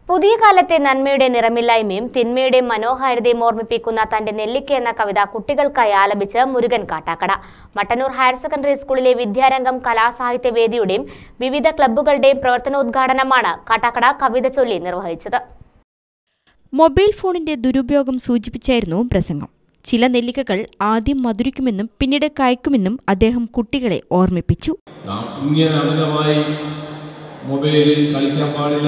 പുതിയ കാലത്തെ നന്മയുടെ നിറമില്ലായ്മയും തിന്മയുടെ മനോഹാരിതയും ഓർമ്മിപ്പിക്കുന്ന തന്റെ നെല്ലിക്ക എന്ന കവിത കുട്ടികൾക്കായി ആലപിച്ച് മുരുകൻ കാട്ടാക്കട മട്ടന്നൂർ ഹയർ സെക്കൻഡറി സ്കൂളിലെ വിദ്യാരംഗം കലാസാഹിത്യ വേദിയുടെയും വിവിധ ക്ലബ്ബുകളുടെയും പ്രവർത്തനോദ്ഘാടനമാണ് കാട്ടാക്കട കവിത ചൊല്ലി നിർവഹിച്ചത് മൊബൈൽ ഫോണിന്റെ ദുരുപയോഗം സൂചിപ്പിച്ചായിരുന്നു പ്രസംഗം ചില നെല്ലിക്കകൾ ആദ്യം മധുരിക്കുമെന്നും പിന്നീട് കയക്കുമെന്നും അദ്ദേഹം കുട്ടികളെ ഓർമ്മിപ്പിച്ചു നാം ഇങ്ങനെ അമിതമായി മൊബൈലിൽ കളിക്കാൻ പാടില്ല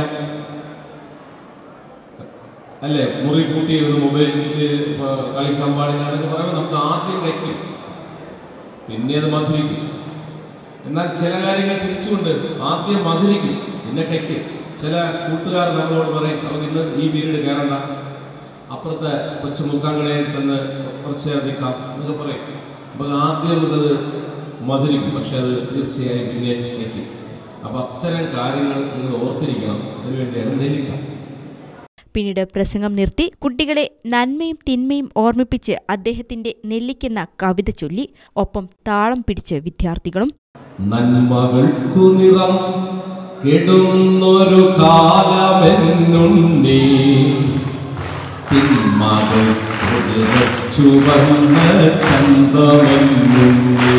അല്ലേ മുറി കൂട്ടിയിരുന്ന് മൊബൈലിൽ ഇപ്പൊ കളിക്കാൻ പാടില്ല എന്നൊക്കെ പറയുമ്പോൾ നമുക്ക് ആദ്യം കഴിക്കും പിന്നെ അത് മധുരിക്കും എന്നാൽ ചില കാര്യങ്ങൾ തിരിച്ചുകൊണ്ട് ആദ്യം മധുരിക്കും പിന്നെ കഴിക്കും ചില കൂട്ടുകാർ നമ്മളോട് പറയും നമുക്ക് ഇന്ന് ഈ പീരീഡ് കയറണ്ട അപ്പുറത്തെ കൊച്ചു മുക്കാങ്കടയിൽ ചെന്ന് കുറച്ച് നേരം നിൽക്കാം എന്നൊക്കെ പറയും അപ്പോൾ ആദ്യം നമുക്കത് മധുരിക്കും പക്ഷെ അത് തീർച്ചയായും പിന്നെ കഴിക്കും അപ്പോൾ അത്തരം കാര്യങ്ങൾ നിങ്ങൾ ഓർത്തിരിക്കണം അതിനുവേണ്ടിയാണ് നെല്ലിക്ക പിന്നീട് പ്രസംഗം നിർത്തി കുട്ടികളെ നന്മയും തിന്മയും ഓർമ്മിപ്പിച്ച് അദ്ദേഹത്തിന്റെ നെല്ലിക്കുന്ന കവിത ചൊല്ലി ഒപ്പം താളം പിടിച്ച് വിദ്യാർത്ഥികളും നന്മകൾക്കു നിറം കെടുന്നൊരു കാലമെന്നുണ്ടേ തിന്മകൾക്കു നിറച്ചുവന്ന ചന്തമെന്നുണ്ടേ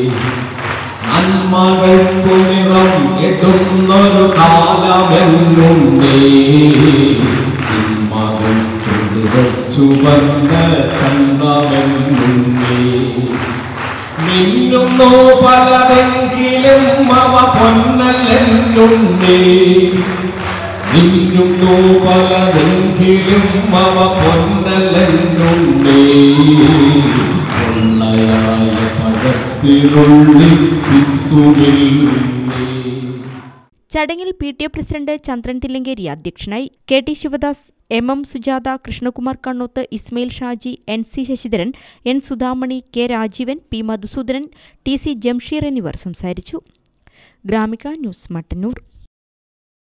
നന്മകൾക്കു നിറം കെടുന്നൊരു കാലമെന്നുണ്ടേ തിന്മകൾക്കു നിറച്ചുവന്ന ചന്തമെന്നുണ്ടേ മിന്നുന്നു പലതെങ്കിലും അവ പൊന്നല്ലെന്നുണ്ടേ മിന്നുന്നു പലതെങ്കിലും അവ പൊന്നല്ലെന്നുണ്ടേ പൊള്ളയായ പഴത്തിനുള്ളിൽ വിത്തുമില്ലുണ്ടേ ചടങ്ങിൽ P T A president Chandran Thillankeri അധ്യക്ഷനായി K T Sivadas M M Sujatha Krishnakumar Kannooth Ismail Shaji N C Sasidharan N Sudhamani K Rajeevan P Madhusoodanan T C Jamsheer എന്നിവർ സംസാരിച്ചു ഗ്രാമിക ന്യൂസ് മട്ടന്നൂർ